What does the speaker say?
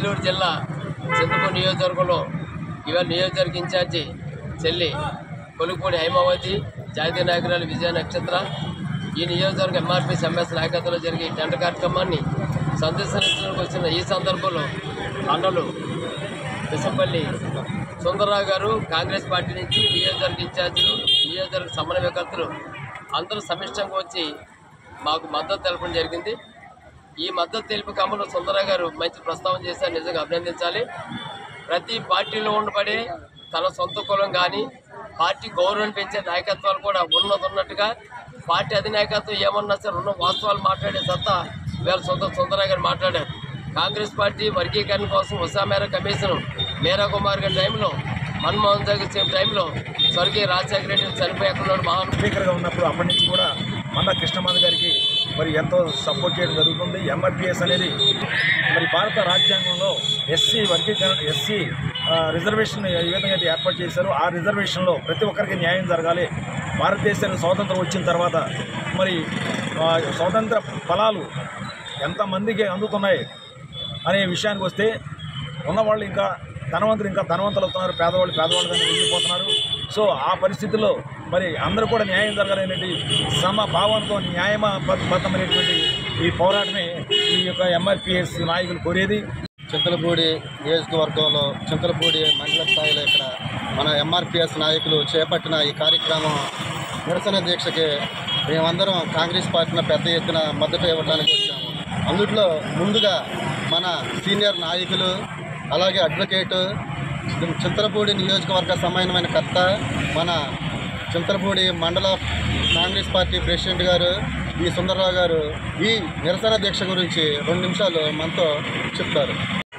ఏలూరు జిల్లా చింతపూడి నియోజకవర్గంలో ఇవాళ నియోజకవర్గ ఇన్ఛార్జి చెల్లి కొలుపూడి హైమావతి జాతీయ నాయకురాలు విజయ నక్షత్ర ఈ నియోజకవర్గ ఎంఆర్పీ ఎంఎస్ నాయకత్వంలో జరిగే ఈ టెండర్ కార్యక్రమాన్ని సందర్శించడానికి వచ్చిన ఈ సందర్భంలో అన్నలు విసంపల్లి సుందరరావు గారు కాంగ్రెస్ పార్టీ నుంచి నియోజకవర్గ ఇన్ఛార్జీలు నియోజకవర్గ సమన్వయకర్తలు అందరూ సమిష్టంగా వచ్చి మాకు మద్దతు తెలపడం జరిగింది ఈ మద్దతు తెలిపి క్రమంలో సుందరరావు గారు మంచి ప్రస్తావన చేశారు నిజంగా అభినందించాలి ప్రతి పార్టీలో ఉండబడే తన సొంత కులం కానీ పార్టీ గౌరవం పెంచే నాయకత్వాలు కూడా ఉన్నది ఉన్నట్టుగా పార్టీ అధినాయకత్వం ఏమన్నా సరే ఉన్న వాస్తవాలు మాట్లాడే సత్తా ఇవాళ సొంత సుందరరావు గారు మాట్లాడారు కాంగ్రెస్ పార్టీ వర్గీకరణ కోసం ఉషా మేర కమిషన్ మేరా కుమార్ గారి టైంలో మన్మోహన్ సింగ్ టైంలో స్వర్గీయ రాజశేఖర రెడ్డి చనిపోయాకున్నాడు మహాన్ స్పీకర్గా ఉన్నప్పుడు అప్పటి నుంచి కూడా మంద కృష్ణమాధ గారికి మరి ఎంతో సపోర్ట్ చేయడం జరుగుతుంది ఎంఆర్పిఎస్ అనేది మరి భారత రాజ్యాంగంలో ఎస్సీ వర్గీకరణ ఎస్సీ రిజర్వేషన్ ఏ విధంగా అయితే ఏర్పాటు చేశారో ఆ రిజర్వేషన్లో ప్రతి ఒక్కరికి న్యాయం జరగాలి భారతదేశానికి స్వాతంత్రం వచ్చిన తర్వాత మరి ఆ, స్వాతంత్ర ఫలాలు ఎంతమందికి అందుతున్నాయి అనే విషయానికి వస్తే ఉన్నవాళ్ళు ఇంకా ధనవంతులు ఇంకా ధనవంతులు అవుతున్నారు పేదవాళ్ళు పేదవాళ్ళుగా వెళ్ళిపోతున్నారు సో ఆ పరిస్థితుల్లో మరి అందరూ కూడా న్యాయం జరగాలనేటి సమ భావంతో న్యాయబద్ధమైనటువంటి ఈ పోరాటమే ఈ యొక్క ఎంఆర్పిఎస్ నాయకులు కోరేది చింతలపూడి నియోజకవర్గంలో చింతలపూడి మండల స్థాయిలో ఇక్కడ మన ఎంఆర్పిఎస్ నాయకులు చేపట్టిన ఈ కార్యక్రమం నిరసన దీక్షకి మేమందరం కాంగ్రెస్ పార్టీని పెద్ద ఎత్తున మద్దతు ఇవ్వడానికి వచ్చాము అందుట్లో ముందుగా మన సీనియర్ నాయకులు అలాగే అడ్వకేటు చింతలపూడి నియోజకవర్గ సమానమైన కర్త మన చింతలపూడి మండల కాంగ్రెస్ పార్టీ ప్రెసిడెంట్ గారు ఈ సుందరరావు గారు ఈ నిరసన దీక్ష గురించి రెండు నిమిషాలు మనతో చెప్తారు